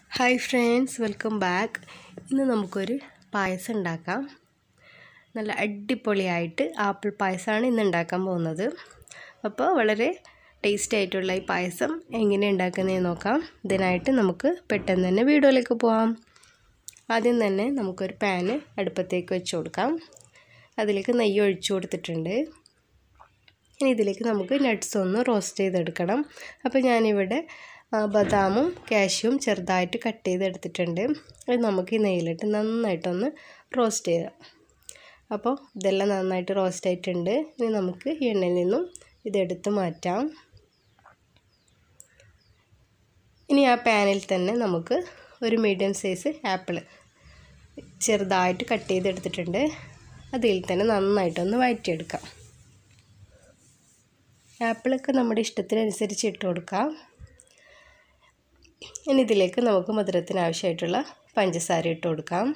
hi friends welcome back ഇന്ന് നമുക്കൊരു പായസം ഉണ്ടാക്കാം നല്ല അടിപൊളിയായിട്ട് ആപ്പിൾ പായസമാണ് ഇന്ന് ഉണ്ടാക്കാൻ പോകുന്നത് അപ്പോൾ വളരെ ടേസ്റ്റി ആയിട്ടുള്ള ഈ പായസം എങ്ങനെ ഉണ്ടാക്കുന്നതെന്ന് നോക്കാം ഇതിനായിട്ട് നമുക്ക് പെട്ടെന്ന് തന്നെ വീഡിയോയിലേക്ക് പോവാം ആദ്യം തന്നെ നമുക്കൊരു പാന് അടുപ്പത്തേക്ക് വെച്ച് കൊടുക്കാം അതിലേക്ക് നെയ്യ് ഒഴിച്ചു കൊടുത്തിട്ടുണ്ട് ഇനി ഇതിലേക്ക് നമുക്ക് നട്ട്സ് ഒന്ന് റോസ്റ്റ് ചെയ്തെടുക്കണം അപ്പോൾ ഞാനിവിടെ ബദാമും കാഷ്യൂം ചെറുതായിട്ട് കട്ട് ചെയ്തെടുത്തിട്ടുണ്ട് അത് നമുക്ക് ഈ നെയ്യിലിട്ട് നന്നായിട്ടൊന്ന് റോസ്റ്റ് ചെയ്യാം അപ്പോൾ ഇതെല്ലാം നന്നായിട്ട് റോസ്റ്റ് ആയിട്ടുണ്ട് ഇനി നമുക്ക് ഈ എണ്ണയിൽ നിന്നും ഇതെടുത്ത് മാറ്റാം ഇനി ആ പാനിൽ തന്നെ നമുക്ക് ഒരു മീഡിയം സൈസ് ആപ്പിൾ ചെറുതായിട്ട് കട്ട് ചെയ്തെടുത്തിട്ടുണ്ട് അതിൽ തന്നെ നന്നായിട്ടൊന്ന് വഴറ്റിയെടുക്കാം ആപ്പിളൊക്കെ നമ്മുടെ ഇഷ്ടത്തിനനുസരിച്ച് ഇട്ട് കൊടുക്കാം ഇനി ഇതിലേക്ക് നമുക്ക് മധുരത്തിന് ആവശ്യമായിട്ടുള്ള പഞ്ചസാര ഇട്ട് കൊടുക്കാം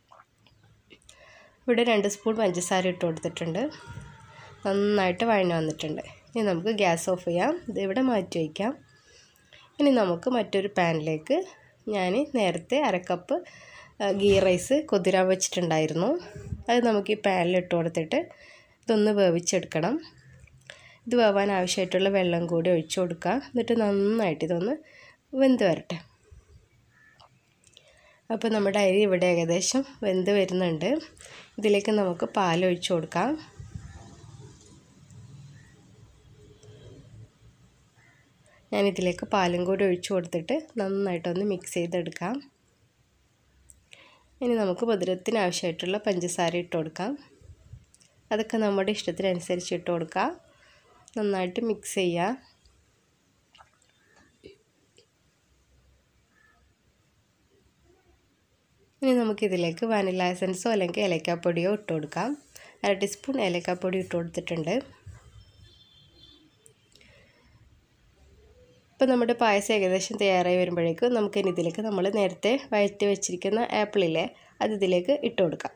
ഇവിടെ രണ്ട് സ്പൂൺ പഞ്ചസാര ഇട്ട് കൊടുത്തിട്ടുണ്ട് നന്നായിട്ട് വഴഞ്ഞു വന്നിട്ടുണ്ട് ഇനി നമുക്ക് ഗ്യാസ് ഓഫ് ചെയ്യാം ഇത് ഇവിടെ മാറ്റി വയ്ക്കാം ഇനി നമുക്ക് മറ്റൊരു പാനിലേക്ക് ഞാൻ നേരത്തെ അരക്കപ്പ് ഗീ റൈസ് കുതിരാൻ വെച്ചിട്ടുണ്ടായിരുന്നു അത് നമുക്ക് ഈ പാനിൽ ഇട്ട് കൊടുത്തിട്ട് ഇതൊന്ന് വേവിച്ചെടുക്കണം ഇത് വേവാൻ ആവശ്യമായിട്ടുള്ള വെള്ളം കൂടി ഒഴിച്ചു കൊടുക്കുക എന്നിട്ട് നന്നായിട്ട് ഇതൊന്ന് വെന്ത് വരട്ടെ അപ്പോൾ നമ്മുടെ അരി ഇവിടെ ഏകദേശം വെന്ത് വരുന്നുണ്ട് ഇതിലേക്ക് നമുക്ക് പാൽ ഒഴിച്ചു കൊടുക്കാം ഞാനിതിലേക്ക് പാലും കൂടി ഒഴിച്ചു കൊടുത്തിട്ട് നന്നായിട്ടൊന്ന് മിക്സ് ചെയ്തെടുക്കാം ഇനി നമുക്ക് മധുരത്തിന് ആവശ്യമായിട്ടുള്ള പഞ്ചസാര ഇട്ട് കൊടുക്കാം അതൊക്കെ നമ്മുടെ ഇഷ്ടത്തിനനുസരിച്ച് ഇട്ട് കൊടുക്കാം നന്നായിട്ട് മിക്സ് ചെയ്യുക ഇനി നമുക്കിതിലേക്ക് വാനില എസൻസോ അല്ലെങ്കിൽ ഏലക്കാപ്പൊടിയോ ഇട്ട് കൊടുക്കാം അര ടീസ്പൂൺ ഏലക്കാപ്പൊടി ഇട്ട് കൊടുത്തിട്ടുണ്ട് ഇപ്പോൾ നമ്മുടെ പായസം ഏകദേശം തയ്യാറായി വരുമ്പോഴേക്കും നമുക്കിനി ഇതിലേക്ക് നമ്മൾ നേരത്തെ വഴറ്റി വെച്ചിരിക്കുന്ന ആപ്പിളില്ലേ അത് ഇതിലേക്ക് ഇട്ട് കൊടുക്കാം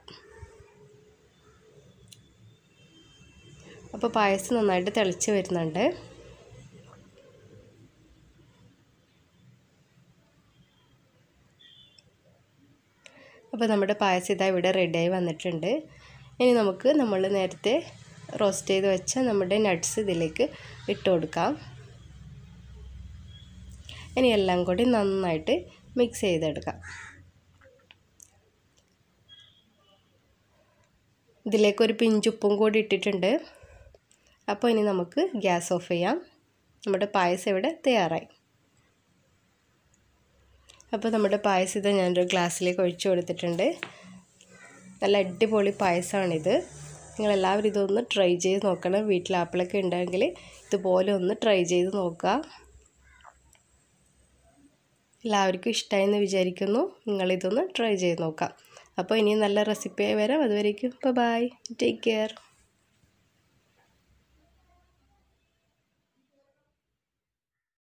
അപ്പോൾ പായസം നന്നായിട്ട് തിളച്ച് വരുന്നുണ്ട് അപ്പോൾ നമ്മുടെ പായസം ഇതാ ഇവിടെ റെഡിയായി വന്നിട്ടുണ്ട് ഇനി നമുക്ക് നമ്മൾ നേരത്തെ റോസ്റ്റ് ചെയ്ത് വെച്ച നമ്മുടെ നട്ട്സ് ഇതിലേക്ക് ഇട്ട് കൊടുക്കാം ഇനി എല്ലാം കൂടി നന്നായിട്ട് മിക്സ് ചെയ്തെടുക്കാം ഇതിലേക്ക് ഒരു പിഞ്ചുപ്പും കൂടി ഇട്ടിട്ടുണ്ട് അപ്പോൾ ഇനി നമുക്ക് ഗ്യാസ് ഓഫ് ചെയ്യാം നമ്മുടെ പായസം ഇവിടെ തയ്യാറായി അപ്പോൾ നമ്മുടെ പായസം ഇത് ഞാനൊരു ഗ്ലാസ്സിലേക്ക് ഒഴിച്ചു കൊടുത്തിട്ടുണ്ട് നല്ല അടിപൊളി പായസമാണിത് നിങ്ങളെല്ലാവരും ഇതൊന്ന് ട്രൈ ചെയ്ത് നോക്കണം വീട്ടിൽ ആപ്പിളൊക്കെ ഉണ്ടെങ്കിൽ ഇതുപോലെ ഒന്ന് ട്രൈ ചെയ്ത് നോക്കുക എല്ലാവർക്കും ഇഷ്ടമായെന്ന് വിചാരിക്കുന്നു നിങ്ങളിതൊന്ന് ട്രൈ ചെയ്ത് നോക്കാം അപ്പോൾ ഇനി നല്ല റെസിപ്പിയായി വരാം അതുവരേക്കും ബൈ ടേക്ക് കെയർ